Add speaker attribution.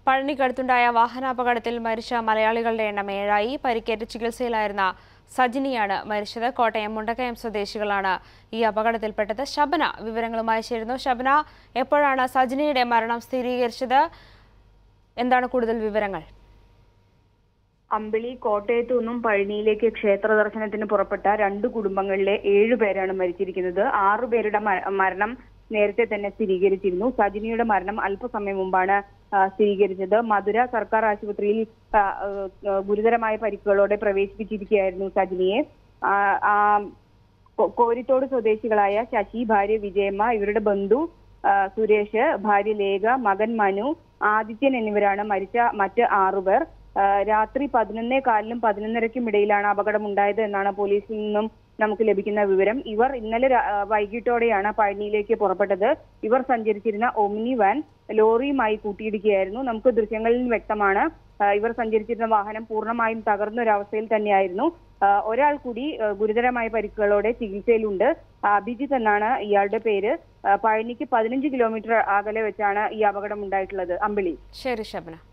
Speaker 1: പഴനിക്കടുത്തുണ്ടായ വാഹനാപകടത്തിൽ മരിച്ച മലയാളികളുടെ എണ്ണം ഏഴായി പരിക്കേറ്റ് ചികിത്സയിലായിരുന്ന സജിനിയാണ് മരിച്ചത് കോട്ടയം മുണ്ടക്കയം സ്വദേശികളാണ് ഈ അപകടത്തിൽപ്പെട്ടത് ശബന വിവരങ്ങളുമായി ചേരുന്നു ശബന എപ്പോഴാണ് സജിനിയുടെ മരണം സ്ഥിരീകരിച്ചത് എന്താണ് കൂടുതൽ വിവരങ്ങൾ
Speaker 2: അമ്പിളി കോട്ടയത്തു നിന്നും പഴനിയിലേക്ക് ക്ഷേത്ര ദർശനത്തിന് പുറപ്പെട്ട രണ്ട് കുടുംബങ്ങളിലെ ഏഴു പേരാണ് മരിച്ചിരിക്കുന്നത് ആറു പേരുടെ മ- മരണം നേരത്തെ തന്നെ സ്ഥിരീകരിച്ചിരുന്നു സജിനിയുടെ മരണം അല്പസമയം മുമ്പാണ് ആ, സ്ഥിരീകരിച്ചത് മധുര സർക്കാർ ആശുപത്രിയിൽ ആ, ആ, ഗുരുതരമായ പരിക്കുകളോടെ പ്രവേശിപ്പിച്ചിരിക്കുകയായിരുന്നു സജിനിയെ ആ, ആ, കോ- കോരിത്തോട് സ്വദേശികളായ ശശി ഭാര്യ വിജയമ്മ ഇവരുടെ ബന്ധു ആ, സുരേഷ് ഭാര്യ ലേഖ മകൻ മനു ആദിത്യൻ എന്നിവരാണ് മരിച്ച മറ്റ് ആറുപേർ ആ, രാത്രി പതിനൊന്നേ കാലിനും പതിനൊന്നരയ്ക്കും ഇടയിലാണ് അപകടം ഉണ്ടായത് എന്നാണ് പോലീസിൽ നിന്നും നമുക്ക് ലഭിക്കുന്ന വിവരം ഇവർ ഇന്നലെ രാ- ആ, വൈകിട്ടോടെയാണ് പഴനിയിലേക്ക് പുറപ്പെട്ടത് ഇവർ സഞ്ചരിച്ചിരുന്ന ഒമിനി വാൻ ലോറിയുമായി കൂട്ടിയിടിക്കുകയായിരുന്നു നമുക്ക് ദൃശ്യങ്ങളിൽ വ്യക്തമാണ് ആ, ഇവർ സഞ്ചരിച്ചിരുന്ന വാഹനം പൂർണ്ണമായും തകർന്ന ഒരു അവസ്ഥയിൽ തന്നെയായിരുന്നു ആ, ഒരാൾ കൂടി ആ, ഗുരുതരമായ പരിക്കുകളോടെ ചികിത്സയിലുണ്ട് ആ, അഭിജിത്ത് എന്നാണ് ഇയാളുടെ പേര് ആ, പഴനിക്ക് പതിനഞ്ച് കിലോമീറ്റർ അകലെ വെച്ചാണ് ഈ അപകടം ഉണ്ടായിട്ടുള്ളത് അമ്പിളി
Speaker 1: ശരി ശബന